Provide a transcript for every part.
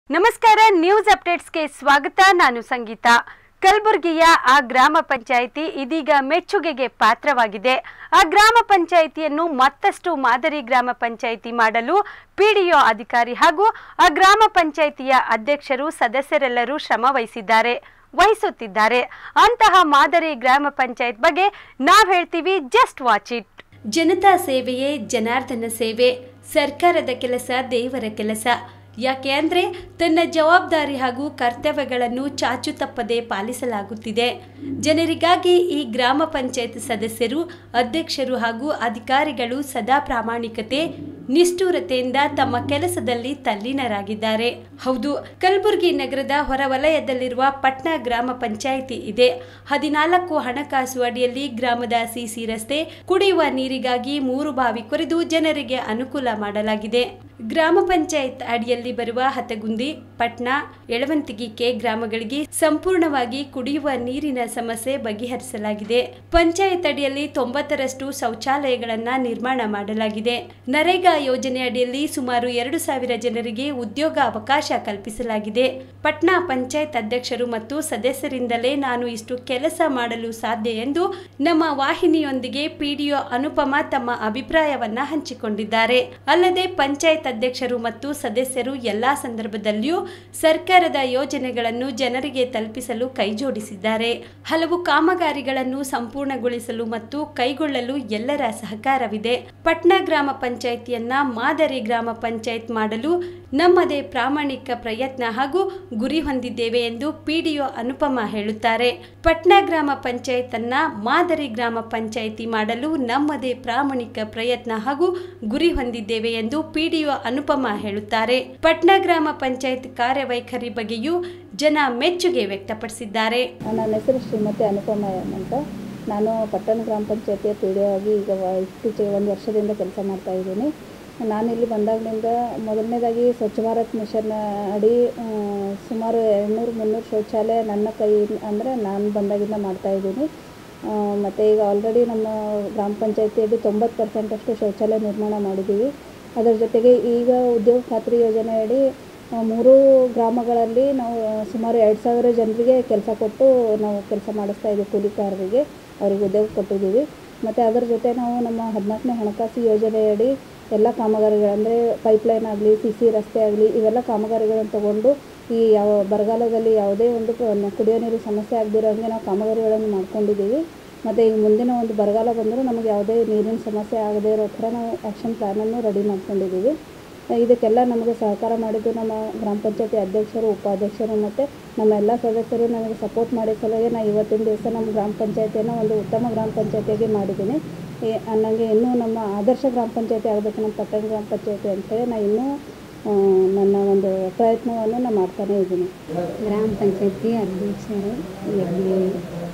ನಮಸ್ಕಾರ ನ್ಯೂಸ್ ಅಪ್ಡೇಟ್ಸ್ಗೆ ಸ್ವಾಗತ ನಾನು ಸಂಗೀತ ಕಲಬುರಗಿಯ ಆ ಗ್ರಾಮ ಪಂಚಾಯಿತಿ ಇದೀಗ ಮೆಚ್ಚುಗೆಗೆ ಪಾತ್ರವಾಗಿದೆ ಆ ಗ್ರಾಮ ಪಂಚಾಯಿತಿಯನ್ನು ಮತ್ತಷ್ಟು ಮಾದರಿ ಗ್ರಾಮ ಪಂಚಾಯಿತಿ ಮಾಡಲು ಪಿಡಿಒ ಅಧಿಕಾರಿ ಹಾಗೂ ಆ ಗ್ರಾಮ ಪಂಚಾಯಿತಿಯ ಅಧ್ಯಕ್ಷರು ಸದಸ್ಯರೆಲ್ಲರೂ ಶ್ರಮ ವಹಿಸಿದ್ದಾರೆ ವಹಿಸುತ್ತಿದ್ದಾರೆ ಅಂತಹ ಮಾದರಿ ಗ್ರಾಮ ಪಂಚಾಯತ್ ಬಗ್ಗೆ ನಾವ್ ಹೇಳ್ತೀವಿ ಜಸ್ಟ್ ವಾಚ್ ಇಟ್ ಜನತಾ ಸೇವೆಯೇ ಜನಾರ್ದನ ಸೇವೆ ಸರ್ಕಾರದ ಕೆಲಸ ದೇವರ ಕೆಲಸ ಯಾಕೆ ಅಂದರೆ ತನ್ನ ಜವಾಬ್ದಾರಿ ಹಾಗೂ ಕರ್ತವ್ಯಗಳನ್ನು ಚಾಚು ತಪ್ಪದೆ ಪಾಲಿಸಲಾಗುತ್ತಿದೆ ಜನರಿಗಾಗಿ ಈ ಗ್ರಾಮ ಪಂಚಾಯತ್ ಸದಸ್ಯರು ಅಧ್ಯಕ್ಷರು ಹಾಗೂ ಅಧಿಕಾರಿಗಳು ಸದಾ ಪ್ರಾಮಾಣಿಕತೆ ನಿಷ್ಠೂರತೆಯಿಂದ ತಮ್ಮ ಕೆಲಸದಲ್ಲಿ ತಲ್ಲೀನರಾಗಿದ್ದಾರೆ ಹೌದು ಕಲಬುರಗಿ ನಗರದ ಹೊರವಲಯದಲ್ಲಿರುವ ಪಟ್ನಾ ಗ್ರಾಮ ಪಂಚಾಯಿತಿ ಇದೆ ಹದಿನಾಲ್ಕು ಹಣಕಾಸು ಅಡಿಯಲ್ಲಿ ಗ್ರಾಮದ ಸಿಸಿ ರಸ್ತೆ ಕುಡಿಯುವ ನೀರಿಗಾಗಿ ಮೂರು ಬಾವಿ ಕೊರೆದು ಜನರಿಗೆ ಅನುಕೂಲ ಮಾಡಲಾಗಿದೆ ಗ್ರಾಮ ಪಂಚಾಯತ್ ಅಡಿಯಲ್ಲಿ ಬರುವ ಹತಗುಂದಿ ಪಟ್ನಾ ಯಳವಂತಿಗಿ ಕೆ ಗ್ರಾಮಗಳಿಗೆ ಸಂಪೂರ್ಣವಾಗಿ ಕುಡಿಯುವ ನೀರಿನ ಸಮಸ್ಯೆ ಬಗೆಹರಿಸಲಾಗಿದೆ ಪಂಚಾಯತ್ ಅಡಿಯಲ್ಲಿ ತೊಂಬತ್ತರಷ್ಟು ಶೌಚಾಲಯಗಳನ್ನ ನಿರ್ಮಾಣ ಮಾಡಲಾಗಿದೆ ನರೇಗಾ ಯೋಜನೆ ಅಡಿಯಲ್ಲಿ ಸುಮಾರು ಎರಡು ಸಾವಿರ ಜನರಿಗೆ ಉದ್ಯೋಗ ಅವಕಾಶ ಕಲ್ಪಿಸಲಾಗಿದೆ ಪಟ್ನಾ ಪಂಚಾಯತ್ ಅಧ್ಯಕ್ಷರು ಮತ್ತು ಸದಸ್ಯರಿಂದಲೇ ನಾನು ಇಷ್ಟು ಕೆಲಸ ಮಾಡಲು ಸಾಧ್ಯ ಎಂದು ನಮ್ಮ ವಾಹಿನಿಯೊಂದಿಗೆ ಪಿಡಿಒ ಅನುಪಮ ತಮ್ಮ ಅಭಿಪ್ರಾಯವನ್ನ ಹಂಚಿಕೊಂಡಿದ್ದಾರೆ ಅಲ್ಲದೆ ಪಂಚಾಯತ್ ಅಧ್ಯಕ್ಷರು ಮತ್ತು ಸದಸ್ಯರು ಎಲ್ಲಾ ಸಂದರ್ಭದಲ್ಲಿಯೂ ಸರ್ಕಾರದ ಯೋಜನೆಗಳನ್ನು ಜನರಿಗೆ ತಲುಪಿಸಲು ಕೈಜೋಡಿಸಿದ್ದಾರೆ ಹಲವು ಕಾಮಗಾರಿಗಳನ್ನು ಸಂಪೂರ್ಣಗೊಳಿಸಲು ಮತ್ತು ಕೈಗೊಳ್ಳಲು ಎಲ್ಲರ ಸಹಕಾರವಿದೆ ಪಟ್ನಾ ಗ್ರಾಮ ಪಂಚಾಯಿತಿಯನ್ನ ಮಾದರಿ ಗ್ರಾಮ ಪಂಚಾಯತ್ ಮಾಡಲು ನಮ್ಮದೇ ಪ್ರಾಮಾಣಿಕ ಪ್ರಯತ್ನ ಹಾಗೂ ಗುರಿ ಹೊಂದಿದ್ದೇವೆ ಎಂದು ಪಿಡಿಒ ಅನುಪಮ ಹೇಳುತ್ತಾರೆ ಪಟ್ನಾ ಗ್ರಾಮ ಪಂಚಾಯತ್ ಅನ್ನ ಮಾದರಿ ಗ್ರಾಮ ಪಂಚಾಯಿತಿ ಮಾಡಲು ನಮ್ಮದೇ ಪ್ರಾಮಾಣಿಕ ಪ್ರಯತ್ನ ಹಾಗೂ ಗುರಿ ಹೊಂದಿದ್ದೇವೆ ಎಂದು ಪಿಡಿಒ ಅನುಪಮ ಹೇಳುತ್ತಾರೆ ಪಟ್ನಾ ಗ್ರಾಮ ಪಂಚಾಯತ್ ಕಾರ್ಯವೈಖರಿ ಬಗ್ಗೆಯೂ ಜನ ಮೆಚ್ಚುಗೆ ವ್ಯಕ್ತಪಡಿಸಿದ್ದಾರೆ ನನ್ನ ಹೆಸರು ಶ್ರೀಮತಿ ಅನುಪಮ ಎಂ ಅಂತ ನಾನು ಪಟ್ಟಣ ಗ್ರಾಮ ಪಂಚಾಯತಿಯ ಪಿ ಡಿ ಆಗಿ ಈಗ ವ- ಇತ್ತೀಚೆಗೆ ಒಂದು ವರ್ಷದಿಂದ ಕೆಲಸ ಮಾಡ್ತಾ ಇದ್ದೀನಿ ನಾನು ಇಲ್ಲಿ ಬಂದಾಗಲಿಂದ ಮೊದಲನೇದಾಗಿ ಸ್ವಚ್ಛ ಭಾರತ್ ಮಿಷನ್ ಅಡಿ ಆ, ಸುಮಾರು ಎರಡುನೂರು ಮುನ್ನೂರು ಶೌಚಾಲಯ ನನ್ನ ಕೈ ಅಂದರೆ ನಾನು ಬಂದಾಗಿಂದ ಮಾಡ್ತಾ ಇದ್ದೀನಿ ಮತ್ತು ಈಗ ಆಲ್ರೆಡಿ ನಮ್ಮ ಗ್ರಾಮ ಪಂಚಾಯತಿಯಲ್ಲಿ ತೊಂಬತ್ತು ಪರ್ಸೆಂಟಷ್ಟು ಶೌಚಾಲಯ ನಿರ್ಮಾಣ ಮಾಡಿದ್ದೀವಿ ಅದರ ಜೊತೆಗೆ ಈಗ ಉದ್ಯೋಗ ಖಾತ್ರಿ ಯೋಜನೆಯಡಿ ಆ, ಮೂರು ಗ್ರಾಮಗಳಲ್ಲಿ ನಾವು ಆ, ಸುಮಾರು ಎರಡು ಸಾವಿರ ಜನರಿಗೆ ಕೆಲಸ ಕೊಟ್ಟು ನಾವು ಕೆಲಸ ಮಾಡಿಸ್ತಾ ಇದ್ದೀವಿ ಕೂಲಿಕಾರರಿಗೆ ಅವರಿಗೆ ಉದ್ಯೋಗ ಕೊಟ್ಟಿದ್ದೀವಿ ಮತ್ತು ಅದರ ಜೊತೆ ನಾವು ನಮ್ಮ ಹದಿನಾಲ್ಕನೇ ಹಣಕಾಸು ಯೋಜನೆಯಡಿ ಎಲ್ಲ ಕಾಮಗಾರಿಗಳಂದರೆ ಪೈಪ್ಲೈನ್ ಆಗಲಿ ಸಿ ಸಿ ರಸ್ತೆ ಆಗಲಿ ಇವೆಲ್ಲ ಕಾಮಗಾರಿಗಳನ್ನು ತಗೊಂಡು ಈ ಯಾವ ಬರಗಾಲದಲ್ಲಿ ಯಾವುದೇ ಒಂದು ಪ- ಕುಡಿಯೋ ನೀರು ಸಮಸ್ಯೆ ಆಗದಿರೋ ಹಾಗೆ ನಾವು ಕಾಮಗಾರಿಗಳನ್ನು ಮಾಡ್ಕೊಂಡಿದ್ದೀವಿ ಮತ್ತು ಈಗ ಮುಂದಿನ ಒಂದು ಬರಗಾಲ ಬಂದರೂ ನಮಗೆ ಯಾವುದೇ ನೀರಿನ ಸಮಸ್ಯೆ ಆಗದೇ ಇರೋ ಥರ ನಾವು ಆ್ಯಕ್ಷನ್ ಪ್ಲ್ಯಾನನ್ನು ರೆಡಿ ಮಾಡ್ಕೊಂಡಿದ್ದೀವಿ ಇದಕ್ಕೆಲ್ಲ ನಮಗೆ ಸಹಕಾರ ಮಾಡಿದ್ದು ನಮ್ಮ ಗ್ರಾಮ ಪಂಚಾಯತಿ ಅಧ್ಯಕ್ಷರು ಉಪಾಧ್ಯಕ್ಷರು ಮತ್ತು ನಮ್ಮ ಎಲ್ಲ ಸದಸ್ಯರು ನನಗೆ ಸಪೋರ್ಟ್ ಮಾಡಿದ ಸಲುವಾಗಿ ನಾನು ಇವತ್ತಿನ ದಿವಸ ನಮ್ಮ ಗ್ರಾಮ ಪಂಚಾಯತಿಯನ್ನು ಒಂದು ಉತ್ತಮ ಗ್ರಾಮ ಪಂಚಾಯತಿಯಾಗಿ ಮಾಡಿದ್ದೀನಿ ಈ- ನನಗೆ ಇನ್ನೂ ನಮ್ಮ ಆದರ್ಶ ಗ್ರಾಮ ಪಂಚಾಯತಿ ಆಗಬೇಕು ನಮ್ಮ ಪಟ್ಟಣ ಗ್ರಾಮ ಪಂಚಾಯತಿ ಅಂತೇಳಿ ನಾನು ಇನ್ನೂ ಆ, ನನ್ನ ಒಂದು ಪ್ರಯತ್ನವನ್ನು ನಾನು ಮಾಡ್ತಾನೇ ಇದ್ದೀನಿ ಗ್ರಾಮ ಪಂಚಾಯತಿ ಅಧ್ಯಕ್ಷರು ಜಗದೇವಿ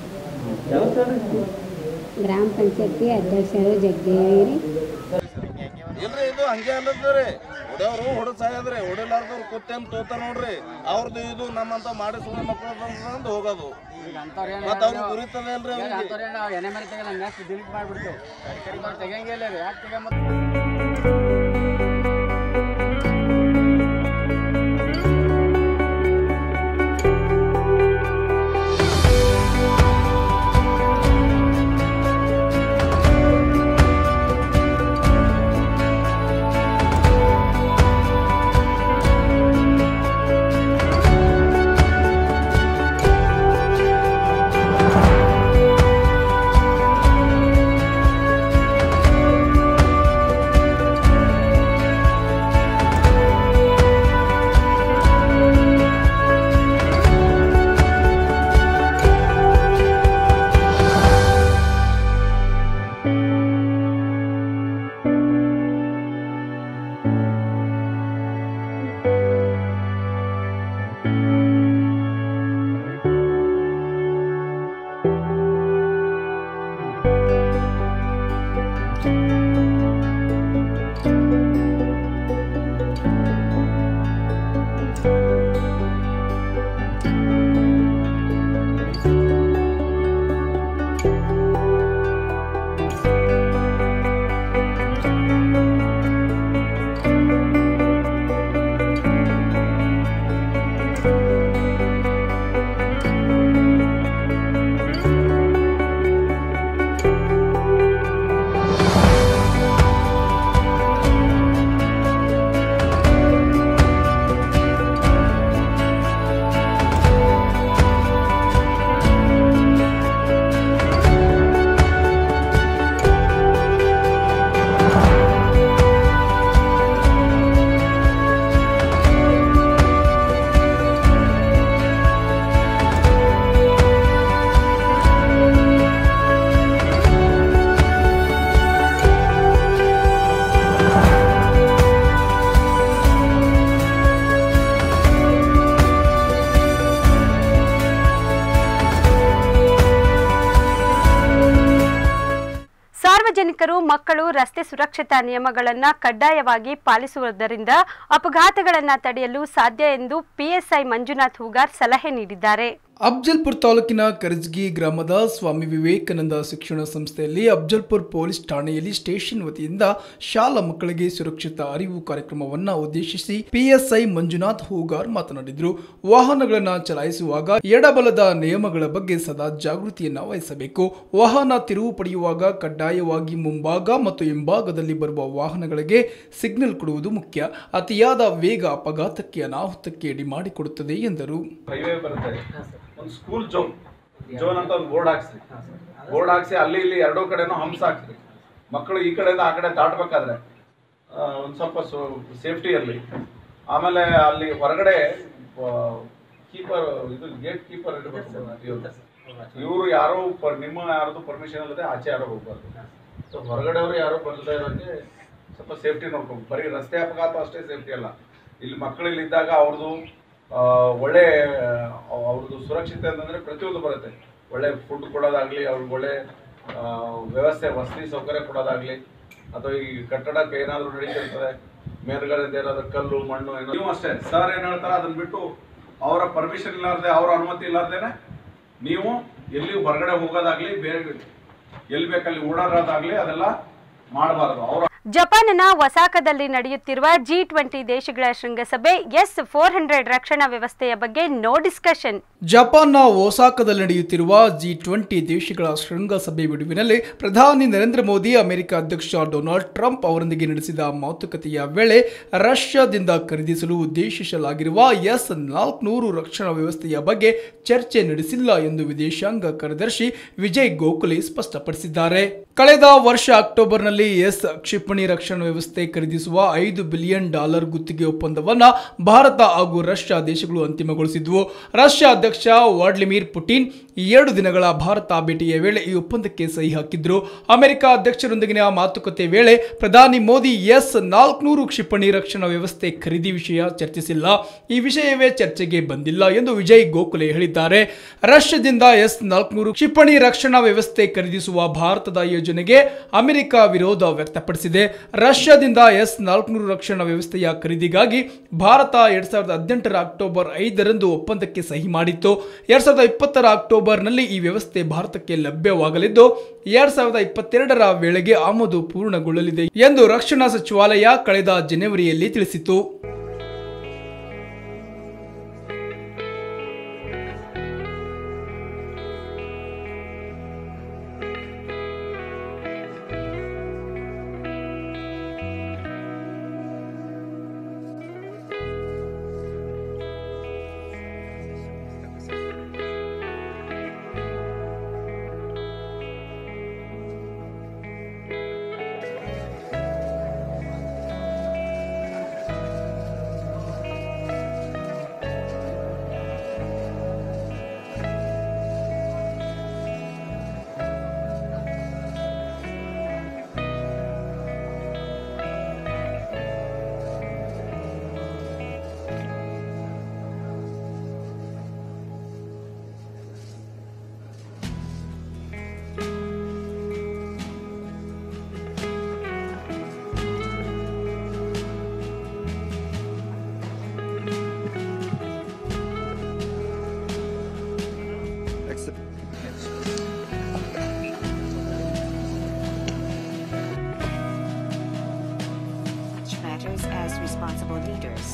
ಗ್ರಾಮ ಪಂಚಾಯತಿ ಅಧ್ಯಕ್ಷರು ಜಗದೇವಿ ಇಲ್ರಿ ಇದು ಹಂಗೆ ಅಲ್ಲದ್ರಿ ಹೊಡೆಯವರು ಹೊಡೆದ್ ಸಾಯದ್ರಿ ಹೊಡಿಲಾರ್ದವ್ರು ಕೂತೇನ್ ತೋತಾರ ನೋಡ್ರಿ ಅವ್ರದ್ದು ಇದು ನಮ್ಮಂತ ಮಾಡಿ ಸುಮ್ಮನೆ ಮಕ್ಕಳು ಅಂತ ಹೋಗೋದು ಮತ್ತ ಅವ್ರಿಗೆ ಗುರಿತದೆ ಅಲ್ರಿ ಅವ್ರಿಗೆ ಎನೆ ಮೇಲೆ ತೆಗಲ್ಲ ನೆಕ್ಸ್ಟ್ ಡಿಲೀಟ್ ಮಾಡಿಬಿಡ್ತು ತೆಗಿಯಂಗಿಲ್ಲ ರೀ ಯಾಕೆ ತೆಗಿಯ ¡Vamos! ಸಾರ್ವಜನಿಕರು ಮಕ್ಕಳು ರಸ್ತೆ ಸುರಕ್ಷತಾ ನಿಯಮಗಳನ್ನು ಕಡ್ಡಾಯವಾಗಿ ಪಾಲಿಸುವುದರಿಂದ ಅಪಘಾತಗಳನ್ನು ತಡೆಯಲು ಸಾಧ್ಯ ಎಂದು ಪಿಎಸ್ಐ ಮಂಜುನಾಥ್ ಹೂಗಾರ್ ಸಲಹೆ ನೀಡಿದ್ದಾರೆ ಅಫ್ಜಲ್ಪುರ್ ತಾಲೂಕಿನ ಕರ್ಜ್ಗಿ ಗ್ರಾಮದ ಸ್ವಾಮಿ ವಿವೇಕಾನಂದ ಶಿಕ್ಷಣ ಸಂಸ್ಥೆಯಲ್ಲಿ ಅಫ್ಜಲ್ಪುರ್ ಪೊಲೀಸ್ ಠಾಣೆಯಲ್ಲಿ ಸ್ಟೇಷನ್ ವತಿಯಿಂದ ಶಾಲಾ ಮಕ್ಕಳಿಗೆ ಸುರಕ್ಷಿತ ಅರಿವು ಕಾರ್ಯಕ್ರಮವನ್ನ ಉದ್ದೇಶಿಸಿ ಪಿಎಸ್ಐ ಮಂಜುನಾಥ್ ಹೂಗಾರ್ ಮಾತನಾಡಿದರು ವಾಹನಗಳನ್ನು ಚಲಾಯಿಸುವಾಗ ಎಡಬಲದ ನಿಯಮಗಳ ಬಗ್ಗೆ ಸದಾ ಜಾಗೃತಿಯನ್ನ ವಹಿಸಬೇಕು ವಾಹನ ತಿರುವು ಪಡೆಯುವಾಗ ಕಡ್ಡಾಯವಾಗಿ ಮುಂಭಾಗ ಮತ್ತು ಹಿಂಭಾಗದಲ್ಲಿ ಬರುವ ವಾಹನಗಳಿಗೆ ಸಿಗ್ನಲ್ ಕೊಡುವುದು ಮುಖ್ಯ ಅತಿಯಾದ ವೇಗ ಅಪಘಾತಕ್ಕೆ ಅನಾಹುತಕ್ಕೆ ಎಡೆ ಮಾಡಿಕೊಡುತ್ತದೆ ಎಂದರು ಹೈವೇ ಬರುತ್ತೆ ಒಂದು ಸ್ಕೂಲ್ ಜೋನ್ ಜೋನ್ ಅಂತ ಒಂದು ಬೋರ್ಡ್ ಹಾಕ್ಸ್ರಿ ಬೋರ್ಡ್ ಹಾಕ್ಸಿ ಅಲ್ಲಿ ಇಲ್ಲಿ ಎರಡೂ ಕಡೆನೂ ಹಂಸ ಹಾಕ್ಸ್ರಿ ಮಕ್ಕಳು ಈ ಕಡೆಯಿಂದ ಆ ಕಡೆ ದಾಟಬೇಕಾದ್ರೆ ಒಂದು ಸ್ವಲ್ಪ ಸೇಫ್ಟಿ ಇರಲಿ ಆಮೇಲೆ ಅಲ್ಲಿ ಹೊರಗಡೆ ಕೀಪರ್ ಇದು ಗೇಟ್ ಕೀಪರ್ ಇವರು ಯಾರೋ ಪ- ನಿಮ್ಮ ಯಾರ್ದು ಪರ್ಮಿಷನ್ ಇಲ್ಲದೆ ಆಚೆ ಯಾರೋ ಹೋಗ್ಬಾರ್ದು ಸೊ ಹೊರಗಡೆಯವರು ಯಾರೋ ಬರ್ತಾ ಇರೋಕ್ಕೆ ಸ್ವಲ್ಪ ಸೇಫ್ಟಿ ನೋಡ್ಕೊಂಡು ಬರೀ ರಸ್ತೆ ಅಪಘಾತ ಅಷ್ಟೇ ಸೇಫ್ಟಿ ಅಲ್ಲ ಇಲ್ಲಿ ಮಕ್ಕಳು ಇಲ್ಲಿ ಇದ್ದಾಗ ಅವ್ರದ್ದು ಆ, ಒಳ್ಳೆ ಆ, ಅವ್ರದ್ದು ಸುರಕ್ಷತೆ ಅಂತಂದ್ರೆ ಪ್ರತಿಯೊಂದು ಬರುತ್ತೆ ಒಳ್ಳೆ ಫುಡ್ ಕೊಡೋದಾಗ್ಲಿ ಅವ್ರಿಗೆ ಒಳ್ಳೆ ಆ, ವ್ಯವಸ್ಥೆ ವಸತಿ ಸೌಕರ್ಯ ಕೊಡೋದಾಗ್ಲಿ ಅಥವಾ ಈ ಕಟ್ಟಡಕ್ಕೆ ಏನಾದರೂ ನಡೀತಿರ್ತದೆ ಮೇಲ್ಗಡೆಯಿಂದ ಏನಾದ್ರು ಕಲ್ಲು ಮಣ್ಣು ಏನೋ ನೀವು ಅಷ್ಟೇ ಸರ್ ಏನ್ ಹೇಳ್ತಾರೆ ಅದನ್ನ ಬಿಟ್ಟು ಅವರ ಪರ್ಮಿಷನ್ ಇಲ್ಲಾರ್ದೆ ಅವರ ಅನುಮತಿ ಇಲ್ಲಾರ್ದೇನೆ ನೀವು ಎಲ್ಲಿ ಹೊರಗಡೆ ಹೋಗೋದಾಗ್ಲಿ ಬೇರೆ ಎಲ್ಲಿ ಬೇಕಲ್ಲಿ ಓಡಾಡೋದಾಗ್ಲಿ ಅದೆಲ್ಲ ಮಾಡಬಾರದು ಅವ್ರ ಜಪಾನ್ನ ಒಸಾಕದಲ್ಲಿ ನಡೆಯುತ್ತಿರುವ ಜಿ ಟ್ವೆಂಟಿ ದೇಶಗಳ ಶೃಂಗಸಭೆ ಎಸ್ ಫೋರ್ ಹಂಡ್ರೆಡ್ ರಕ್ಷಣಾ ವ್ಯವಸ್ಥೆಯ ಬಗ್ಗೆ ನೋ ಡಿಸ್ಕಷನ್ ಜಪಾನ್ನ ಒಸಾಕದಲ್ಲಿ ನಡೆಯುತ್ತಿರುವ ಜಿ ಟ್ವೆಂಟಿ ದೇಶಗಳ ಶೃಂಗಸಭೆ ಬಿಡುವಿನಲ್ಲಿ ಪ್ರಧಾನಿ ನರೇಂದ್ರ ಮೋದಿ ಅಮೆರಿಕ ಅಧ್ಯಕ್ಷ ಡೊನಾಲ್ಡ್ ಟ್ರಂಪ್ ಅವರೊಂದಿಗೆ ನಡೆಸಿದ ಮಾತುಕತೆಯ ವೇಳೆ ರಷ್ಯಾದಿಂದ ಖರೀದಿಸಲು ಉದ್ದೇಶಿಸಲಾಗಿರುವ ಎಸ್ ನಾಲ್ಕುನೂರು ರಕ್ಷಣಾ ವ್ಯವಸ್ಥೆಯ ಬಗ್ಗೆ ಚರ್ಚೆ ನಡೆಸಿಲ್ಲ ಎಂದು ವಿದೇಶಾಂಗ ಕಾರ್ಯದರ್ಶಿ ವಿಜಯ್ ಗೋಖಲೆ ಸ್ಪಷ್ಟಪಡಿಸಿದ್ದಾರೆ ಕಳೆದ ವರ್ಷ ಅಕ್ಟೋಬರ್ನಲ್ಲಿ ಎಸ್ ಕ್ಷಿಪಣಿ ರಕ್ಷಣಾ ವ್ಯವಸ್ಥೆ ಖರೀದಿಸುವ ಐದು ಬಿಲಿಯನ್ ಡಾಲರ್ ಗುತ್ತಿಗೆ ಒಪ್ಪಂದವನ್ನ ಭಾರತ ಹಾಗೂ ರಷ್ಯಾ ದೇಶಗಳು ಅಂತಿಮಗೊಳಿಸಿದ್ವು ರಷ್ಯಾ ಅಧ್ಯಕ್ಷ ವ್ಲಾಡಿಮಿರ್ ಪುಟಿನ್ ಎರಡು ದಿನಗಳ ಭಾರತ ಭೇಟಿಯ ವೇಳೆ ಈ ಒಪ್ಪಂದಕ್ಕೆ ಸಹಿ ಹಾಕಿದ್ರು ಅಮೆರಿಕ ಅಧ್ಯಕ್ಷರೊಂದಿಗಿನ ಮಾತುಕತೆ ವೇಳೆ ಪ್ರಧಾನಿ ಮೋದಿ ಎಸ್ ನಾಲ್ಕುನೂರು ಕ್ಷಿಪಣಿ ರಕ್ಷಣಾ ವ್ಯವಸ್ಥೆ ಖರೀದಿ ವಿಷಯ ಚರ್ಚಿಸಿಲ್ಲ ಈ ವಿಷಯವೇ ಚರ್ಚೆಗೆ ಬಂದಿಲ್ಲ ಎಂದು ವಿಜಯ್ ಗೋಖಲೆ ಹೇಳಿದ್ದಾರೆ ರಷ್ಯಾದಿಂದ ಎಸ್ ನಾಲ್ಕುನೂರು ಕ್ಷಿಪಣಿ ರಕ್ಷಣಾ ವ್ಯವಸ್ಥೆ ಖರೀದಿಸುವ ಭಾರತದ ಯೋಜನೆಗೆ ಅಮೆರಿಕ ವಿರೋಧ ವ್ಯಕ್ತಪಡಿಸಿದೆ ರಷ್ಯಾದಿಂದ ಎಸ್ ನಾಲ್ಕುನೂರು ರಕ್ಷಣಾ ವ್ಯವಸ್ಥೆಯ ಖರೀದಿಗಾಗಿ ಭಾರತ ಎರಡ್ ಸಾವಿರದ ಹದಿನೆಂಟರ ಅಕ್ಟೋಬರ್ ಐದರಂದು ಒಪ್ಪಂದಕ್ಕೆ ಸಹಿ ಮಾಡಿತ್ತು ಎರಡ್ ಸಾವಿರದ ಇಪ್ಪತ್ತರ ಅಕ್ಟೋಬರ್ನಲ್ಲಿ ಈ ವ್ಯವಸ್ಥೆ ಭಾರತಕ್ಕೆ ಲಭ್ಯವಾಗಲಿದ್ದು ಎರಡ್ ಸಾವಿರದ ಇಪ್ಪತ್ತೆರಡರ ವೇಳೆಗೆ ಆಮದು ಪೂರ್ಣಗೊಳ್ಳಲಿದೆ ಎಂದು ರಕ್ಷಣಾ ಸಚಿವಾಲಯ ಕಳೆದ ಜನವರಿಯಲ್ಲಿ ತಿಳಿಸಿತು matters as responsible leaders.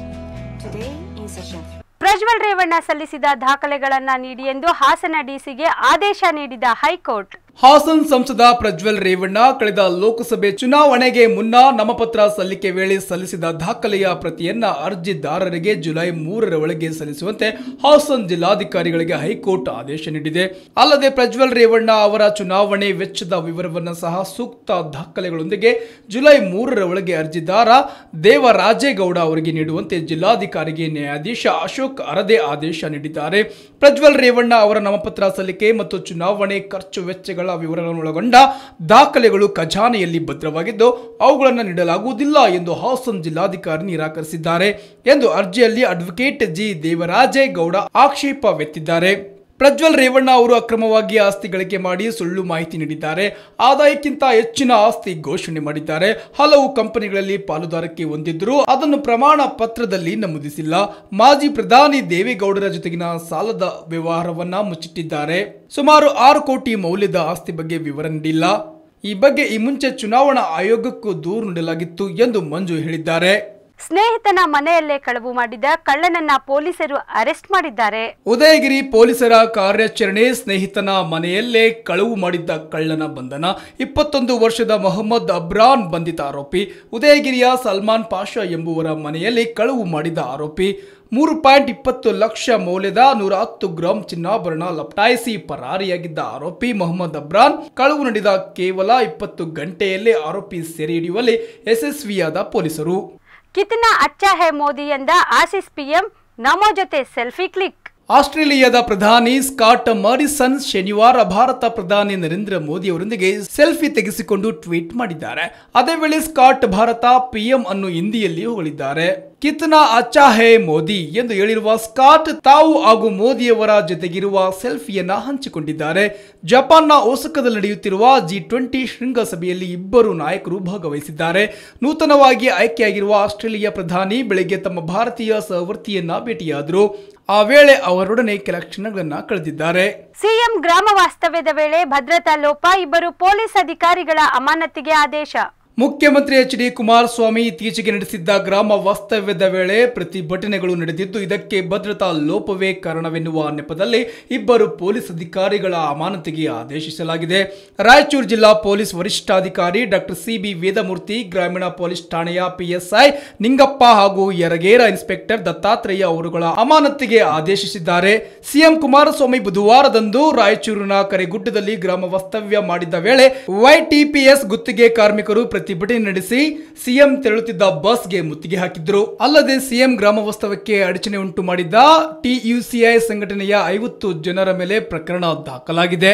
Today, in session Prajwal Revanna ಸಲ್ಲಿಸಿದ ದಾಖಲೆಗಳನ್ನ ನೀಡಿ ಎಂದು ಹಾಸನ ಡಿಸಿಗೆ ಆದೇಶ ನೀಡಿದ ಹೈಕೋರ್ಟ್ ಹಾಸನ್ ಸಂಸದ ಪ್ರಜ್ವಲ್ ರೇವಣ್ಣ ಕಳೆದ ಲೋಕಸಭೆ ಚುನಾವಣೆಗೆ ಮುನ್ನ ನಾಮಪತ್ರ ಸಲ್ಲಿಕೆ ವೇಳೆ ಸಲ್ಲಿಸಿದ ದಾಖಲೆಯ ಪ್ರತಿಯನ್ನ ಅರ್ಜಿದಾರರಿಗೆ ಜುಲೈ ಮೂರರ ಒಳಗೆ ಸಲ್ಲಿಸುವಂತೆ ಹಾಸನ್ ಜಿಲ್ಲಾಧಿಕಾರಿಗಳಿಗೆ ಹೈಕೋರ್ಟ್ ಆದೇಶ ನೀಡಿದೆ ಅಲ್ಲದೆ ಪ್ರಜ್ವಲ್ ರೇವಣ್ಣ ಅವರ ಚುನಾವಣೆ ವೆಚ್ಚದ ವಿವರವನ್ನು ಸಹ ಸೂಕ್ತ ದಾಖಲೆಗಳೊಂದಿಗೆ ಜುಲೈ ಮೂರರ ಒಳಗೆ ಅರ್ಜಿದಾರ ದೇವರಾಜೇಗೌಡ ಅವರಿಗೆ ನೀಡುವಂತೆ ಜಿಲ್ಲಾಧಿಕಾರಿಗೆ ನ್ಯಾಯಾಧೀಶ ಅಶೋಕ್ ಅರದೆ ಆದೇಶ ನೀಡಿದ್ದಾರೆ ಪ್ರಜ್ವಲ್ ರೇವಣ್ಣ ಅವರ ನಾಮಪತ್ರ ಸಲ್ಲಿಕೆ ಮತ್ತು ಚುನಾವಣೆ ಖರ್ಚು ವೆಚ್ಚಗಳ ವಿವರಗಳನ್ನೊಳಗೊಂಡ ದಾಖಲೆಗಳು ಖಜಾನೆಯಲ್ಲಿ ಭದ್ರವಾಗಿದ್ದು ಅವುಗಳನ್ನು ನೀಡಲಾಗುವುದಿಲ್ಲ ಎಂದು ಹಾಸನ್ ಜಿಲ್ಲಾಧಿಕಾರಿ ನಿರಾಕರಿಸಿದ್ದಾರೆ ಎಂದು ಅರ್ಜಿಯಲ್ಲಿ ಅಡ್ವೊಕೇಟ್ ಜಿ ದೇವರಾಜೇಗೌಡ ಆಕ್ಷೇಪ ವ್ಯಕ್ತಿದ್ದಾರೆ ಪ್ರಜ್ವಲ್ ರೇವಣ್ಣ ಅವರು ಅಕ್ರಮವಾಗಿ ಆಸ್ತಿ ಗಳಿಕೆ ಮಾಡಿ ಸುಳ್ಳು ಮಾಹಿತಿ ನೀಡಿದ್ದಾರೆ ಆದಾಯಕ್ಕಿಂತ ಹೆಚ್ಚಿನ ಆಸ್ತಿ ಘೋಷಣೆ ಮಾಡಿದ್ದಾರೆ ಹಲವು ಕಂಪನಿಗಳಲ್ಲಿ ಪಾಲುದಾರಿಕೆ ಹೊಂದಿದ್ದರೂ ಅದನ್ನು ಪ್ರಮಾಣ ಪತ್ರದಲ್ಲಿ ನಮೂದಿಸಿಲ್ಲ ಮಾಜಿ ಪ್ರಧಾನಿ ದೇವೇಗೌಡರ ಜೊತೆಗಿನ ಸಾಲದ ವ್ಯವಹಾರವನ್ನ ಮುಚ್ಚಿಟ್ಟಿದ್ದಾರೆ ಸುಮಾರು ಆರು ಕೋಟಿ ಮೌಲ್ಯದ ಆಸ್ತಿ ಬಗ್ಗೆ ವಿವರ ನೀಡಿಲ್ಲ ಈ ಬಗ್ಗೆ ಈ ಮುಂಚೆ ಚುನಾವಣಾ ಆಯೋಗಕ್ಕೂ ದೂರು ನೀಡಲಾಗಿತ್ತು ಎಂದು ಮಂಜು ಹೇಳಿದ್ದಾರೆ ಸ್ನೇಹಿತನ ಮನೆಯಲ್ಲೇ ಕಳವು ಮಾಡಿದ ಕಳ್ಳನನ್ನ ಪೊಲೀಸರು ಅರೆಸ್ಟ್ ಮಾಡಿದ್ದಾರೆ ಉದಯಗಿರಿ ಪೊಲೀಸರ ಕಾರ್ಯಾಚರಣೆ ಸ್ನೇಹಿತನ ಮನೆಯಲ್ಲೇ ಕಳವು ಮಾಡಿದ್ದ ಕಳ್ಳನ ಬಂಧನ ಇಪ್ಪತ್ತೊಂದು ವರ್ಷದ ಮೊಹಮ್ಮದ್ ಅಬ್ರಾನ್ ಬಂಧಿತ ಆರೋಪಿ ಉದಯಗಿರಿಯ ಸಲ್ಮಾನ್ ಪಾಷಾ ಎಂಬುವರ ಮನೆಯಲ್ಲಿ ಕಳವು ಮಾಡಿದ ಆರೋಪಿ ಮೂರು ಪಾಯಿಂಟ್ ಇಪ್ಪತ್ತು ಲಕ್ಷ ಮೌಲ್ಯದ ನೂರ ಹತ್ತು ಗ್ರಾಂ ಚಿನ್ನಾಭರಣ ಲಪಟಾಯಿಸಿ ಪರಾರಿಯಾಗಿದ್ದ ಆರೋಪಿ ಮೊಹಮ್ಮದ್ ಅಬ್ರಾನ್ ಕಳವು ನಡೆದ ಕೇವಲ ಇಪ್ಪತ್ತು ಗಂಟೆಯಲ್ಲೇ ಆರೋಪಿ ಸೆರೆ ಹಿಡಿಯುವಲ್ಲಿ ಯಶಸ್ವಿಯಾದ ಪೊಲೀಸರು ಕಿತನಾ ಅಚ್ಚಾ ಹೇ ಮೋದಿ ಎಂದ ಆಸಿಸ್ ಪಿಎಂ ನಮೋ ಜೊತೆ ಸೆಲ್ಫಿ ಕ್ಲಿಕ್ ಆಸ್ಟ್ರೇಲಿಯಾದ ಪ್ರಧಾನಿ ಸ್ಕಾಟ್ ಮಾರಿಸನ್ ಶನಿವಾರ ಭಾರತ ಪ್ರಧಾನಿ ನರೇಂದ್ರ ಮೋದಿ ಅವರೊಂದಿಗೆ ಸೆಲ್ಫಿ ತೆಗೆಸಿಕೊಂಡು ಟ್ವೀಟ್ ಮಾಡಿದ್ದಾರೆ ಅದೇ ವೇಳೆ ಸ್ಕಾಟ್ ಭಾರತ ಪಿಎಂ ಅನ್ನು ಹಿಂದಿಯಲ್ಲಿ ಹೊಗಳಿದ್ದಾರೆ ಕಿತ್ನಾ ಅಚ್ಚಾ ಹೇ ಮೋದಿ ಎಂದು ಹೇಳಿರುವ ಸ್ಕಾಟ್ ತಾವು ಹಾಗೂ ಮೋದಿಯವರ ಜೊತೆಗಿರುವ ಸೆಲ್ಫಿಯನ್ನ ಹಂಚಿಕೊಂಡಿದ್ದಾರೆ ಜಪಾನ್ನ ಓಸಕದಲ್ಲಿ ನಡೆಯುತ್ತಿರುವ ಜಿ ಟ್ವೆಂಟಿ ಶೃಂಗಸಭೆಯಲ್ಲಿ ಇಬ್ಬರು ನಾಯಕರು ಭಾಗವಹಿಸಿದ್ದಾರೆ ನೂತನವಾಗಿ ಆಯ್ಕೆಯಾಗಿರುವ ಆಸ್ಟ್ರೇಲಿಯಾ ಪ್ರಧಾನಿ ಬೆಳಗ್ಗೆ ತಮ್ಮ ಭಾರತೀಯ ಸಹವರ್ತಿಯನ್ನ ಭೇಟಿಯಾದರು ಆ ವೇಳೆ ಅವರೊಡನೆ ಕೆಲ ಕ್ಷಣಗಳನ್ನ ಕಳೆದಿದ್ದಾರೆ ಸಿಎಂ ಗ್ರಾಮ ವಾಸ್ತವ್ಯದ ವೇಳೆ ಭದ್ರತಾ ಲೋಪ ಇಬ್ಬರು ಪೊಲೀಸ್ ಅಧಿಕಾರಿಗಳ ಅಮಾನತಿಗೆ ಆದೇಶ ಮುಖ್ಯಮಂತ್ರಿ ಎಚ್ ಡಿ ಕುಮಾರಸ್ವಾಮಿ ಇತ್ತೀಚೆಗೆ ನಡೆಸಿದ್ದ ಗ್ರಾಮ ವಾಸ್ತವ್ಯದ ವೇಳೆ ಪ್ರತಿಭಟನೆಗಳು ನಡೆದಿದ್ದು ಇದಕ್ಕೆ ಭದ್ರತಾ ಲೋಪವೇ ಕಾರಣವೆನ್ನುವ ನೆಪದಲ್ಲಿ ಇಬ್ಬರು ಪೊಲೀಸ್ ಅಧಿಕಾರಿಗಳ ಅಮಾನತಿಗೆ ಆದೇಶಿಸಲಾಗಿದೆ ರಾಯಚೂರು ಜಿಲ್ಲಾ ಪೊಲೀಸ್ ವರಿಷ್ಠಾಧಿಕಾರಿ ಡಾಕ್ಟರ್ ಸಿ ಬಿ ವೇದಮೂರ್ತಿ ಗ್ರಾಮೀಣ ಪೊಲೀಸ್ ಠಾಣೆಯ ಪಿಎಸ್ಐ ನಿಂಗಪ್ಪ ಹಾಗೂ ಯರಗೇರ ಇನ್ಸ್ಪೆಕ್ಟರ್ ದತ್ತಾತ್ರೇಯ ಅವರುಗಳ ಅಮಾನತಿಗೆ ಆದೇಶಿಸಿದ್ದಾರೆ ಸಿಎಂ ಕುಮಾರಸ್ವಾಮಿ ಬುಧವಾರದಂದು ರಾಯಚೂರಿನ ಕರೆಗುಡ್ಡದಲ್ಲಿ ಗ್ರಾಮ ವಾಸ್ತವ್ಯ ಮಾಡಿದ್ದ ವೇಳೆ ವೈಟಿಪಿಎಸ್ ಗುತ್ತಿಗೆ ಕಾರ್ಮಿಕರು ಪ್ರತಿಭಟನೆ ನಡೆಸಿ ಸಿಎಂ ತೆರಳುತ್ತಿದ್ದ ಬಸ್ಗೆ ಮುತ್ತಿಗೆ ಹಾಕಿದ್ರು ಅಲ್ಲದೆ ಸಿಎಂ ಗ್ರಾಮ ವಾಸ್ತವಕ್ಕೆ ಅಡಚಣೆ ಉಂಟು ಮಾಡಿದ್ದ ಟಿಯುಸಿಐ ಸಂಘಟನೆಯ ಐವತ್ತು ಜನರ ಮೇಲೆ ಪ್ರಕರಣ ದಾಖಲಾಗಿದೆ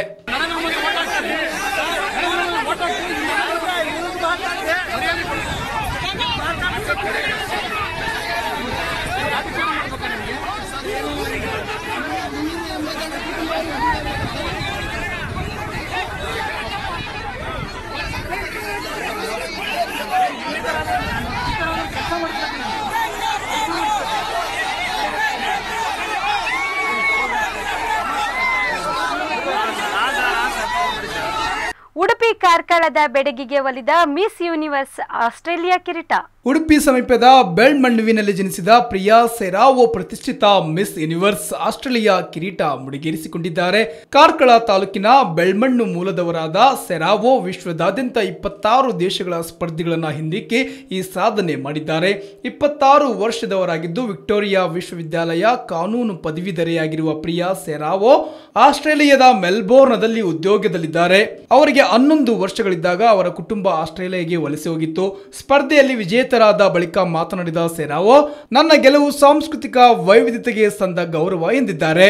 ಉಡುಪಿ ಕಾರ್ಕಳದ ಬೆಡಗಿಗೆ ಒಲಿದ ಮಿಸ್ ಯೂನಿವರ್ಸ್ ಆಸ್ಟ್ರೇಲಿಯಾ ಕಿರೀಟ ಉಡುಪಿ ಸಮೀಪದ ಬೆಳ್ಮಣ್ಣುವಿನಲ್ಲಿ ಜನಿಸಿದ ಪ್ರಿಯಾ ಸೆರಾವೋ ಪ್ರತಿಷ್ಠಿತ ಮಿಸ್ ಯೂನಿವರ್ಸ್ ಆಸ್ಟ್ರೇಲಿಯಾ ಕಿರೀಟ ಮುಡಿಗೇರಿಸಿಕೊಂಡಿದ್ದಾರೆ ಕಾರ್ಕಳ ತಾಲೂಕಿನ ಬೆಳ್ಮಣ್ಣು ಮೂಲದವರಾದ ಸೆರಾವೋ ವಿಶ್ವದಾದ್ಯಂತ ಇಪ್ಪತ್ತಾರು ದೇಶಗಳ ಸ್ಪರ್ಧಿಗಳನ್ನ ಹಿಂದಿಕ್ಕಿ ಈ ಸಾಧನೆ ಮಾಡಿದ್ದಾರೆ ಇಪ್ಪತ್ತಾರು ವರ್ಷದವರಾಗಿದ್ದು ವಿಕ್ಟೋರಿಯಾ ವಿಶ್ವವಿದ್ಯಾಲಯ ಕಾನೂನು ಪದವೀಧರೆಯಾಗಿರುವ ಪ್ರಿಯಾ ಸೆರಾವೋ ಆಸ್ಟ್ರೇಲಿಯಾದ ಮೆಲ್ಬೋರ್ನ್ನಲ್ಲಿ ಉದ್ಯೋಗದಲ್ಲಿದ್ದಾರೆ ಅವರಿಗೆ ಹನ್ನೊಂದು ವರ್ಷಗಳಿದ್ದಾಗ ಅವರ ಕುಟುಂಬ ಆಸ್ಟ್ರೇಲಿಯಾಗೆ ವಲಸೆ ಹೋಗಿತ್ತು ಸ್ಪರ್ಧೆಯಲ್ಲಿ ವಿಜೇತರಾದ ಬಳಿಕ ಮಾತನಾಡಿದ ಸೆರಾವೋ ನನ್ನ ಗೆಲುವು ಸಾಂಸ್ಕೃತಿಕ ವೈವಿಧ್ಯತೆಗೆ ಸಂದ ಗೌರವ ಎಂದಿದ್ದಾರೆ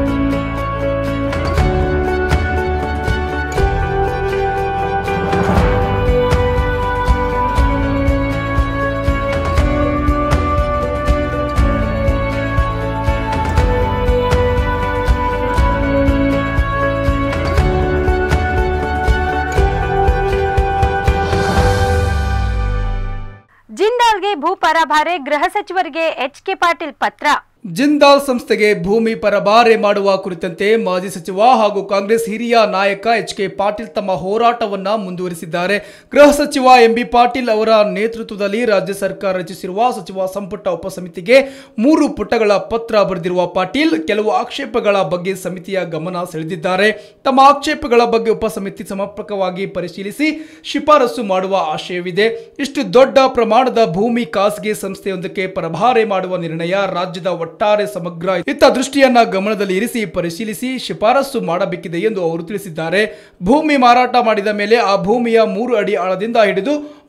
ಜಿಂದಾಲ್ಗೆ ಭೂ ಪರಭಾರೆ ಗೃಹ ಸಚಿವರಿಗೆ ಎಚ್ ಕೆ ಪಾಟೀಲ್ ಪತ್ರ ಜಿಂದಾಲ್ ಸಂಸ್ಥೆಗೆ ಭೂಮಿ ಪರಬಾರೆ ಮಾಡುವ ಕುರಿತಂತೆ ಮಾಜಿ ಸಚಿವ ಹಾಗೂ ಕಾಂಗ್ರೆಸ್ ಹಿರಿಯ ನಾಯಕ ಎಚ್ ಕೆ ಪಾಟೀಲ್ ತಮ್ಮ ಹೋರಾಟವನ್ನ ಮುಂದುವರಿಸಿದ್ದಾರೆ ಗೃಹ ಸಚಿವ ಎಂಬಿ ಪಾಟೀಲ್ ಅವರ ನೇತೃತ್ವದಲ್ಲಿ ರಾಜ್ಯ ಸರ್ಕಾರ ರಚಿಸಿರುವ ಸಚಿವ ಸಂಪುಟ ಉಪಸಮಿತಿಗೆ ಮೂರು ಪುಟಗಳ ಪತ್ರ ಬರೆದಿರುವ ಪಾಟೀಲ್ ಕೆಲವು ಆಕ್ಷೇಪಗಳ ಬಗ್ಗೆ ಸಮಿತಿಯ ಗಮನ ಸೆಳೆದಿದ್ದಾರೆ ತಮ್ಮ ಆಕ್ಷೇಪಗಳ ಬಗ್ಗೆ ಉಪಸಮಿತಿ ಸಮರ್ಪಕವಾಗಿ ಪರಿಶೀಲಿಸಿ ಶಿಫಾರಸು ಮಾಡುವ ಆಶಯವಿದೆ ಇಷ್ಟು ದೊಡ್ಡ ಪ್ರಮಾಣದ ಭೂಮಿ ಖಾಸಗಿ ಸಂಸ್ಥೆಯೊಂದಕ್ಕೆ ಪರಭಾರೆ ಮಾಡುವ ನಿರ್ಣಯ ರಾಜ್ಯದ ಒಟ್ಟಾರೆ ಸಮಗ್ರ ಹಿತ ದೃಷ್ಟಿಯನ್ನ ಗಮನದಲ್ಲಿ ಇರಿಸಿ ಪರಿಶೀಲಿಸಿ ಶಿಫಾರಸು ಮಾಡಬೇಕಿದೆ ಎಂದು ಅವರು ತಿಳಿಸಿದ್ದಾರೆ ಭೂಮಿ ಮಾರಾಟ ಮಾಡಿದ ಮೇಲೆ ಆ ಭೂಮಿಯ ಮೂರು ಅಡಿ ಆಳದಿಂದ ಹಿಡಿದು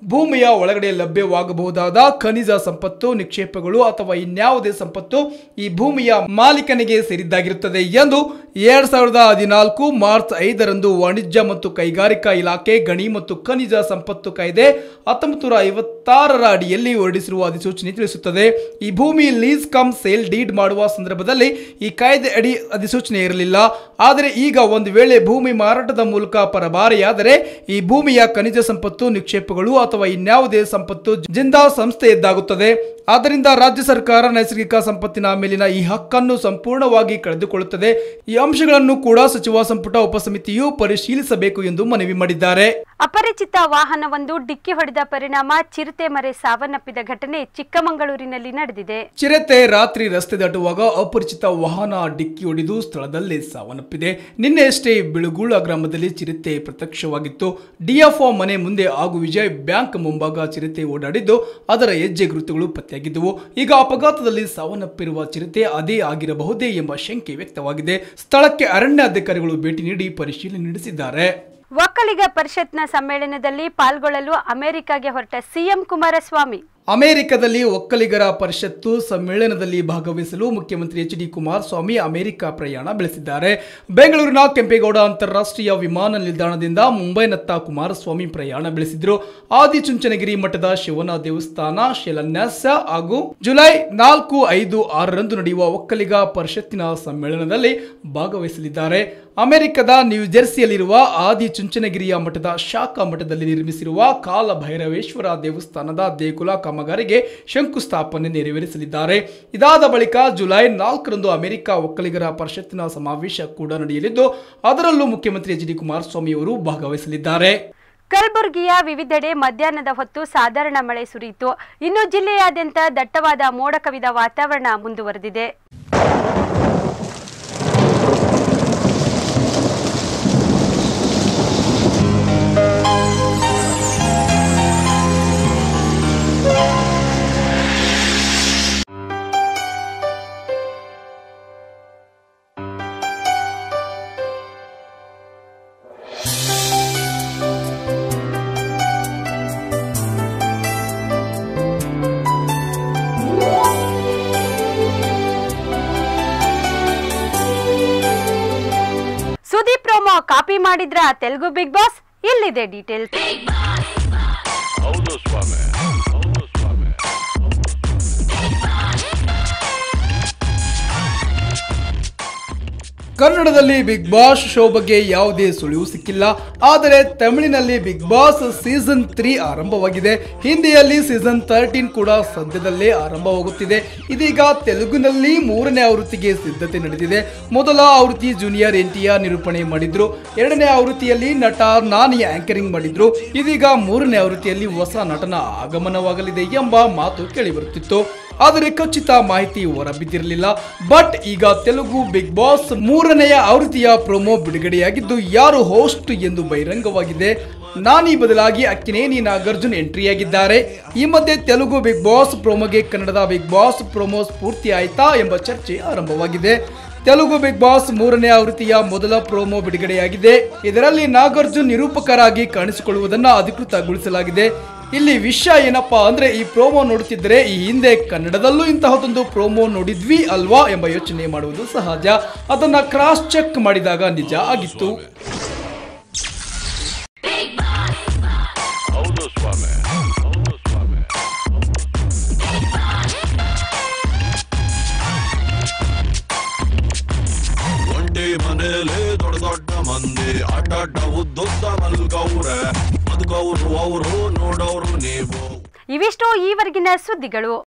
ಭೂಮಿಯ ಒಳಗಡೆ ಲಭ್ಯವಾಗಬಹುದಾದ ಖನಿಜ ಸಂಪತ್ತು ನಿಕ್ಷೇಪಗಳು ಅಥವಾ ಇನ್ಯಾವುದೇ ಸಂಪತ್ತು ಈ ಭೂಮಿಯ ಮಾಲೀಕನಿಗೆ ಸೇರಿದ್ದಾಗಿರುತ್ತದೆ ಎಂದು ಎರಡ್ ಸಾವಿರದ ಹದಿನಾಲ್ಕು ಮಾರ್ಚ್ ಐದರಂದು ವಾಣಿಜ್ಯ ಮತ್ತು ಕೈಗಾರಿಕಾ ಇಲಾಖೆ ಗಣಿ ಮತ್ತು ಖನಿಜ ಸಂಪತ್ತು ಕಾಯ್ದೆ ಹತ್ತೊಂಬತ್ತು ನೂರ ಐವತ್ತಾರರ ಅಡಿಯಲ್ಲಿ ಹೊರಡಿಸಿರುವ ಅಧಿಸೂಚನೆ ತಿಳಿಸುತ್ತದೆ ಈ ಭೂಮಿ ಲೀಸ್ ಕಮ್ ಸೇಲ್ ಡೀಡ್ ಮಾಡುವ ಸಂದರ್ಭದಲ್ಲಿ ಈ ಕಾಯ್ದೆ ಅಡಿ ಅಧಿಸೂಚನೆ ಇರಲಿಲ್ಲ ಆದರೆ ಈಗ ಒಂದು ವೇಳೆ ಭೂಮಿ ಮಾರಾಟದ ಮೂಲಕ ಪರಭಾರೆಯಾದರೆ ಈ ಭೂಮಿಯ ಖನಿಜ ಸಂಪತ್ತು ನಿಕ್ಷೇಪಗಳು ಅಥವಾ ಇನ್ಯಾವುದೇ ಸಂಪತ್ತು ಜಿಂದಾ ಸಂಸ್ಥೆಯದ್ದಾಗುತ್ತದೆ ಆದ್ದರಿಂದ ರಾಜ್ಯ ಸರ್ಕಾರ ನೈಸರ್ಗಿಕ ಸಂಪತ್ತಿನ ಮೇಲಿನ ಈ ಹಕ್ಕನ್ನು ಸಂಪೂರ್ಣವಾಗಿ ಕಳೆದುಕೊಳ್ಳುತ್ತದೆ ಈ ಅಂಶಗಳನ್ನು ಕೂಡ ಸಚಿವ ಸಂಪುಟ ಉಪಸಮಿತಿಯು ಪರಿಶೀಲಿಸಬೇಕು ಎಂದು ಮನವಿ ಮಾಡಿದ್ದಾರೆ ಅಪರಿಚಿತ ವಾಹನವೊಂದು ಡಿಕ್ಕಿ ಹೊಡೆದ ಪರಿಣಾಮ ಚಿರತೆ ಮರೆ ಸಾವನ್ನಪ್ಪಿದ ಘಟನೆ ಚಿಕ್ಕಮಗಳೂರಿನಲ್ಲಿ ನಡೆದಿದೆ ಚಿರತೆ ರಾತ್ರಿ ರಸ್ತೆ ದಾಟುವಾಗ ಅಪರಿಚಿತ ವಾಹನ ಡಿಕ್ಕಿ ಹೊಡೆದು ಸ್ಥಳದಲ್ಲೇ ಸಾವನ್ನಪ್ಪಿದೆ ನಿನ್ನೆಯಷ್ಟೇ ಬಿಳುಗುಳ ಗ್ರಾಮದಲ್ಲಿ ಚಿರತೆ ಪ್ರತ್ಯಕ್ಷವಾಗಿತ್ತು ಡಿಎಫ್ಒ ಮನೆ ಮುಂದೆ ಹಾಗೂ ವಿಜಯ್ ಬ್ಯಾಂಕ್ ಮುಂಭಾಗ ಚಿರತೆ ಓಡಾಡಿದ್ದು ಅದರ ಹೆಜ್ಜೆ ಗುರುತುಗಳು ಪತ್ತೆಯಾಗಿದ್ದವು ಈಗ ಅಪಘಾತದಲ್ಲಿ ಸಾವನ್ನಪ್ಪಿರುವ ಚಿರತೆ ಅದೇ ಆಗಿರಬಹುದೇ ಎಂಬ ಶಂಕೆ ವ್ಯಕ್ತವಾಗಿದೆ ಸ್ಥಳಕ್ಕೆ ಅರಣ್ಯ ಅಧಿಕಾರಿಗಳು ಭೇಟಿ ನೀಡಿ ಪರಿಶೀಲನೆ ನಡೆಸಿದ್ದಾರೆ ಒಕ್ಕಲಿಗ ಪರಿಷತ್ನ ಸಮ್ಮೇಳನದಲ್ಲಿ ಪಾಲ್ಗೊಳ್ಳಲು ಅಮೆರಿಕಾಗೆ ಹೊರಟ ಸಿಎಂ ಕುಮಾರಸ್ವಾಮಿ ಅಮೆರಿಕದಲ್ಲಿ ಒಕ್ಕಲಿಗರ ಪರಿಷತ್ತು ಸಮ್ಮೇಳನದಲ್ಲಿ ಭಾಗವಹಿಸಲು ಮುಖ್ಯಮಂತ್ರಿ ಎಚ್ ಡಿ ಕುಮಾರಸ್ವಾಮಿ ಅಮೆರಿಕ ಪ್ರಯಾಣ ಬೆಳೆಸಿದ್ದಾರೆ ಬೆಂಗಳೂರಿನ ಕೆಂಪೇಗೌಡ ಅಂತಾರಾಷ್ಟ್ರೀಯ ವಿಮಾನ ನಿಲ್ದಾಣದಿಂದ ಮುಂಬೈನತ್ತ ಕುಮಾರಸ್ವಾಮಿ ಪ್ರಯಾಣ ಬೆಳೆಸಿದ್ರು ಆದಿಚುಂಚನಗಿರಿ ಮಠದ ಶಿವನ ದೇವಸ್ಥಾನ ಶಿಲಾನ್ಯಾಸ ಹಾಗೂ ಜುಲೈ ನಾಲ್ಕು ಐದು ಆರರಂದು ನಡೆಯುವ ಒಕ್ಕಲಿಗ ಪರಿಷತ್ತಿನ ಸಮ್ಮೇಳನದಲ್ಲಿ ಭಾಗವಹಿಸಲಿದ್ದಾರೆ ಅಮೆರಿಕದ ನ್ಯೂ ಜೆರ್ಸಿಯಲ್ಲಿರುವ ಆದಿ ಚುಂಚನಗಿರಿಯ ಮಠದ ಶಾಖಾ ಮಠದಲ್ಲಿ ನಿರ್ಮಿಸಿರುವ ಕಾಲ ಭೈರವೇಶ್ವರ ದೇವಸ್ಥಾನದ ದೇಗುಲ ಕಾಮಗಾರಿಗೆ ಶಂಕುಸ್ಥಾಪನೆ ನೆರವೇರಿಸಲಿದ್ದಾರೆ ಇದಾದ ಬಳಿಕ ಜುಲೈ ನಾಲ್ಕರಂದು ಅಮೆರಿಕ ಒಕ್ಕಲಿಗರ ಪರಿಷತ್ತಿನ ಸಮಾವೇಶ ಕೂಡ ನಡೆಯಲಿದ್ದು ಅದರಲ್ಲೂ ಮುಖ್ಯಮಂತ್ರಿ ಎಚ್ ಡಿ ಕುಮಾರಸ್ವಾಮಿ ಅವರು ಭಾಗವಹಿಸಲಿದ್ದಾರೆ ಕಲಬುರಗಿಯ ವಿವಿಧೆಡೆ ಮಧ್ಯಾಹ್ನದ ಹೊತ್ತು ಸಾಧಾರಣ ಮಳೆ ಸುರಿಯಿತು ಇನ್ನು ಜಿಲ್ಲೆಯಾದ್ಯಂತ ದಟ್ಟವಾದ ಮೋಡ ಕವಿದ ವಾತಾವರಣ ಮುಂದುವರೆದಿದೆ ಸುದೀಪ್ ಪ್ರೋಮೋ ಕಾಪಿ ಮಾಡಿದ್ರ ತೆಲುಗು ಬಿಗ್ ಬಾಸ್ ಇಲ್ಲಿದೆ ಡೀಟೇಲ್ಸ್ ಹೌದು ಸ್ವಾಮಿ ಹೌದು ಸ್ವಾಮಿ ಕನ್ನಡದಲ್ಲಿ ಬಿಗ್ ಬಾಸ್ ಶೋ ಬಗ್ಗೆ ಯಾವುದೇ ಸುಳಿವು ಸಿಕ್ಕಿಲ್ಲ ಆದರೆ ತಮಿಳಿನಲ್ಲಿ ಬಿಗ್ ಬಾಸ್ ಸೀಸನ್ ತ್ರೀ ಆರಂಭವಾಗಿದೆ ಹಿಂದಿಯಲ್ಲಿ ಸೀಸನ್ ತರ್ಟೀನ್ ಕೂಡ ಸದ್ಯದಲ್ಲೇ ಆರಂಭವಾಗುತ್ತಿದೆ ಇದೀಗ ತೆಲುಗಿನಲ್ಲಿ ಮೂರನೇ ಆವೃತ್ತಿಗೆ ಸಿದ್ಧತೆ ನಡೆದಿದೆ ಮೊದಲ ಆವೃತ್ತಿ ಜೂನಿಯರ್ ಎನ್ಟಿಆರ್ ನಿರೂಪಣೆ ಮಾಡಿದ್ರು ಎರಡನೇ ಆವೃತ್ತಿಯಲ್ಲಿ ನಟ ನಾನಿ ಆಂಕರಿಂಗ್ ಮಾಡಿದ್ರು ಇದೀಗ ಮೂರನೇ ಆವೃತ್ತಿಯಲ್ಲಿ ಹೊಸ ನಟನ ಆಗಮನವಾಗಲಿದೆ ಎಂಬ ಮಾತು ಕೇಳಿಬರುತ್ತಿತ್ತು ಆದರೆ ಖಚಿತ ಮಾಹಿತಿ ಹೊರಬಿದ್ದಿರಲಿಲ್ಲ ಬಟ್ ಈಗ ತೆಲುಗು ಬಿಗ್ ಬಾಸ್ ಮೂರನೆಯ ಆವೃತ್ತಿಯ ಪ್ರೊಮೋ ಬಿಡುಗಡೆಯಾಗಿದ್ದು ಯಾರು ಹೋಸ್ಟ್ ಎಂದು ಬಹಿರಂಗವಾಗಿದೆ ನಾನಿ ಬದಲಾಗಿ ಅಕ್ಕಿನೇನಿ ನಾಗಾರ್ಜುನ್ ಎಂಟ್ರಿಯಾಗಿದ್ದಾರೆ ಈ ಮಧ್ಯೆ ತೆಲುಗು ಬಿಗ್ ಬಾಸ್ ಪ್ರೊಮೋಗೆ ಕನ್ನಡದ ಬಿಗ್ ಬಾಸ್ ಪ್ರೊಮೋ ಸ್ಫೂರ್ತಿ ಆಯ್ತಾ ಎಂಬ ಚರ್ಚೆ ಆರಂಭವಾಗಿದೆ ತೆಲುಗು ಬಿಗ್ ಬಾಸ್ ಮೂರನೇ ಆವೃತ್ತಿಯ ಮೊದಲ ಪ್ರೋಮೋ ಬಿಡುಗಡೆಯಾಗಿದೆ ಇದರಲ್ಲಿ ನಾಗಾರ್ಜುನ್ ನಿರೂಪಕರಾಗಿ ಕಾಣಿಸಿಕೊಳ್ಳುವುದನ್ನ ಅಧಿಕೃತಗೊಳಿಸಲಾಗಿದೆ ಇಲ್ಲಿ ವಿಷಯ ಏನಪ್ಪಾ ಅಂದ್ರೆ ಈ ಪ್ರೋಮೋ ನೋಡುತ್ತಿದ್ದರೆ ಈ ಹಿಂದೆ ಕನ್ನಡದಲ್ಲೂ ಇಂತಹದೊಂದು ಪ್ರೋಮೋ ನೋಡಿದ್ವಿ ಅಲ್ವಾ ಎಂಬ ಯೋಚನೆ ಮಾಡುವುದು ಸಹಜ ಅದನ್ನ ಕ್ರಾಸ್ ಚೆಕ್ ಮಾಡಿದಾಗ ನಿಜ ಆಗಿತ್ತು ಹೌದು ಸ್ವಾಮಿ ಹೌದು ಸ್ವಾಮಿ ಒಂಟಿ ಮನೇಲಿ ದೊಡ್ಡ ದೊಡ್ಡ ಮಂದಿ ಅಡ್ಡಡ್ಡ ಉದ್ದುದ್ದ ಮಲ್ಗವ್ರೆ ಬದುಕವ್ರು ಅವರು ನೋಡೋರು ನೀವು ಇವಿಷ್ಟು ಈವರೆಗಿನ ಸುದ್ದಿಗಳು